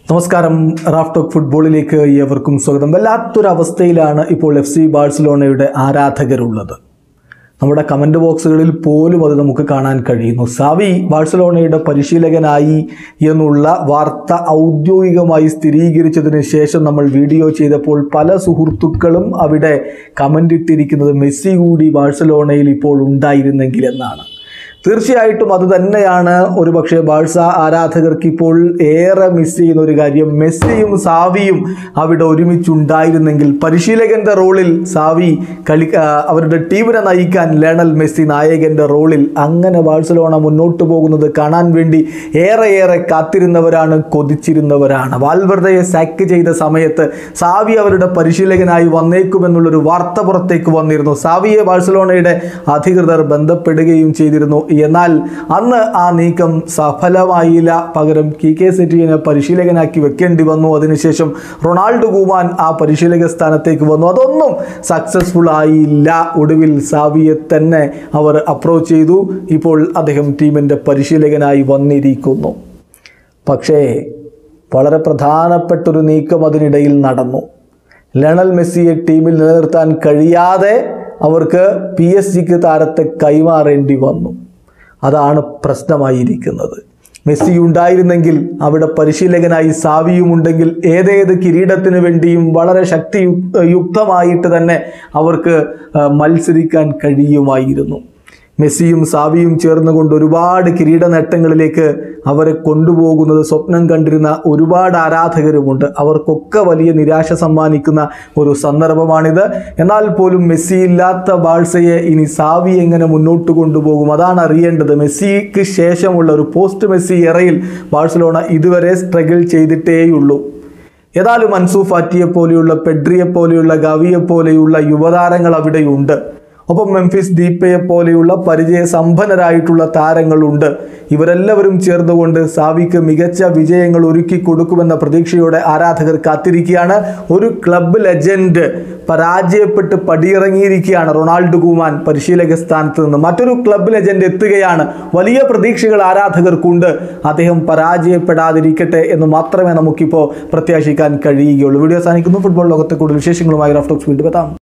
നമസ്കാരം Raf talk ഫുട്ബോളിലേക്ക് ഏവർക്കും സ്വാഗതം വല്ലാത്തൊരവസ്ഥയിലാണ് ഇപ്പോൾ എഫ് സി ബാഴ്സലോണയുടെ ആരാധകരുള്ളത് നമ്മുടെ കമൻറ്റ് ബോക്സുകളിൽ പോലും അത് നമുക്ക് കാണാൻ കഴിയുന്നു സാവി ബാഴ്സലോണയുടെ പരിശീലകനായി എന്നുള്ള വാർത്ത ഔദ്യോഗികമായി സ്ഥിരീകരിച്ചതിന് ശേഷം നമ്മൾ വീഡിയോ ചെയ്തപ്പോൾ പല സുഹൃത്തുക്കളും അവിടെ കമൻ്റ് ഇട്ടിരിക്കുന്നത് മെസ്സി കൂടി ബാഴ്സലോണയിൽ ഇപ്പോൾ ഉണ്ടായിരുന്നെങ്കിൽ എന്നാണ് തീർച്ചയായിട്ടും അത് തന്നെയാണ് ഒരു പക്ഷേ ബാഴ്സ ആരാധകർക്ക് ഇപ്പോൾ ഏറെ മിസ് ചെയ്യുന്ന ഒരു കാര്യം മെസ്സിയും സാവിയും അവിടെ ഒരുമിച്ചുണ്ടായിരുന്നെങ്കിൽ പരിശീലകന്റെ റോളിൽ സാവി കളി ആ, അവരുടെ ടീമിനെ നയിക്കാൻ ലയണൽ മെസ്സി നായകന്റെ റോളിൽ അങ്ങനെ ബാഴ്സലോണ മുന്നോട്ട് പോകുന്നത് കാണാൻ വേണ്ടി ഏറെ ഏറെ കാത്തിരുന്നവരാണ് കൊതിച്ചിരുന്നവരാണ് വാൽവർദയെ സാക്ക് ചെയ്ത സമയത്ത് സാവി അവരുടെ പരിശീലകനായി വന്നേക്കുമെന്നുള്ളൊരു വാർത്ത പുറത്തേക്ക് വന്നിരുന്നു സാവിയെ ബാഴ്സലോണയുടെ അധികൃതർ ബന്ധപ്പെടുകയും ചെയ്തിരുന്നു എന്നാൽ അന്ന് ആ നീക്കം സഫലമായില്ല പകരം കി കെ സെറ്റിയെ പരിശീലകനാക്കി വെക്കേണ്ടി വന്നു അതിനുശേഷം റൊണാൾഡോ ഗൂമാൻ ആ പരിശീലക സ്ഥാനത്തേക്ക് വന്നു അതൊന്നും സക്സസ്ഫുൾ ആയില്ല ഒടുവിൽ സാവിയെ തന്നെ അവർ അപ്രോച്ച് ചെയ്തു ഇപ്പോൾ അദ്ദേഹം ടീമിൻ്റെ പരിശീലകനായി വന്നിരിക്കുന്നു പക്ഷേ വളരെ പ്രധാനപ്പെട്ടൊരു നീക്കം അതിനിടയിൽ നടന്നു ലയണൽ മെസ്സിയെ ടീമിൽ നിലനിർത്താൻ കഴിയാതെ അവർക്ക് പി എസ് ജിക്ക് താരത്തെ കൈമാറേണ്ടി വന്നു അതാണ് പ്രശ്നമായിരിക്കുന്നത് മെസ്സി ഉണ്ടായിരുന്നെങ്കിൽ അവിടെ പരിശീലകനായി സാവിയും ഉണ്ടെങ്കിൽ ഏതേത് കിരീടത്തിന് വേണ്ടിയും വളരെ ശക്തി യുക്തമായിട്ട് തന്നെ അവർക്ക് ആ, മത്സരിക്കാൻ കഴിയുമായിരുന്നു മെസ്സിയും സാവിയും ചേർന്നുകൊണ്ട് ഒരുപാട് കിരീട നേട്ടങ്ങളിലേക്ക് അവരെ കൊണ്ടുപോകുന്നത് സ്വപ്നം കണ്ടിരുന്ന ഒരുപാട് ആരാധകരുമുണ്ട് അവർക്കൊക്കെ വലിയ നിരാശ സമ്മാനിക്കുന്ന ഒരു സന്ദർഭമാണിത് എന്നാൽ പോലും മെസ്സി ഇല്ലാത്ത ബാഴ്സയെ ഇനി സാവി എങ്ങനെ മുന്നോട്ട് കൊണ്ടുപോകും അതാണ് അറിയേണ്ടത് മെസ്സിക്ക് ശേഷമുള്ള ഒരു പോസ്റ്റ് മെസ്സി എറയിൽ ബാഴ്സലോണ ഇതുവരെ സ്ട്രഗിൾ ചെയ്തിട്ടേയുള്ളൂ ഏതായാലും അൻസു ഫാറ്റിയെ പോലെയുള്ള പെഡ്രിയെ പോലെയുള്ള ഗവിയെ പോലെയുള്ള യുവതാരങ്ങൾ അവിടെയുണ്ട് ഒപ്പം മെംഫിസ് ദീപ്പയെ പോലെയുള്ള പരിചയ സമ്പന്നരായിട്ടുള്ള താരങ്ങളുണ്ട് ഇവരെല്ലാവരും ചേർന്നുകൊണ്ട് സാവിക്ക് മികച്ച വിജയങ്ങൾ ഒരുക്കി കൊടുക്കുമെന്ന പ്രതീക്ഷയോടെ ആരാധകർ കാത്തിരിക്കുകയാണ് ഒരു ക്ലബ്ബ് ലെജൻഡ് പരാജയപ്പെട്ട് പടിയിറങ്ങിയിരിക്കുകയാണ് റൊണാൾഡോ കുമാൻ പരിശീലക സ്ഥാനത്ത് നിന്ന് മറ്റൊരു ക്ലബ്ബ് ലെജൻഡ് എത്തുകയാണ് വലിയ പ്രതീക്ഷകൾ ആരാധകർക്കുണ്ട് അദ്ദേഹം പരാജയപ്പെടാതിരിക്കട്ടെ എന്ന് മാത്രമേ നമുക്കിപ്പോൾ പ്രത്യാശിക്കാൻ കഴിയുകയുള്ളൂ വീഡിയോ സാധിക്കുന്നു ഫുട്ബോൾ ലോകത്തെ കൂടുതൽ വിശേഷങ്ങളുമായി റഫ്റ്റോക്സ് വീണ്ടും എത്താം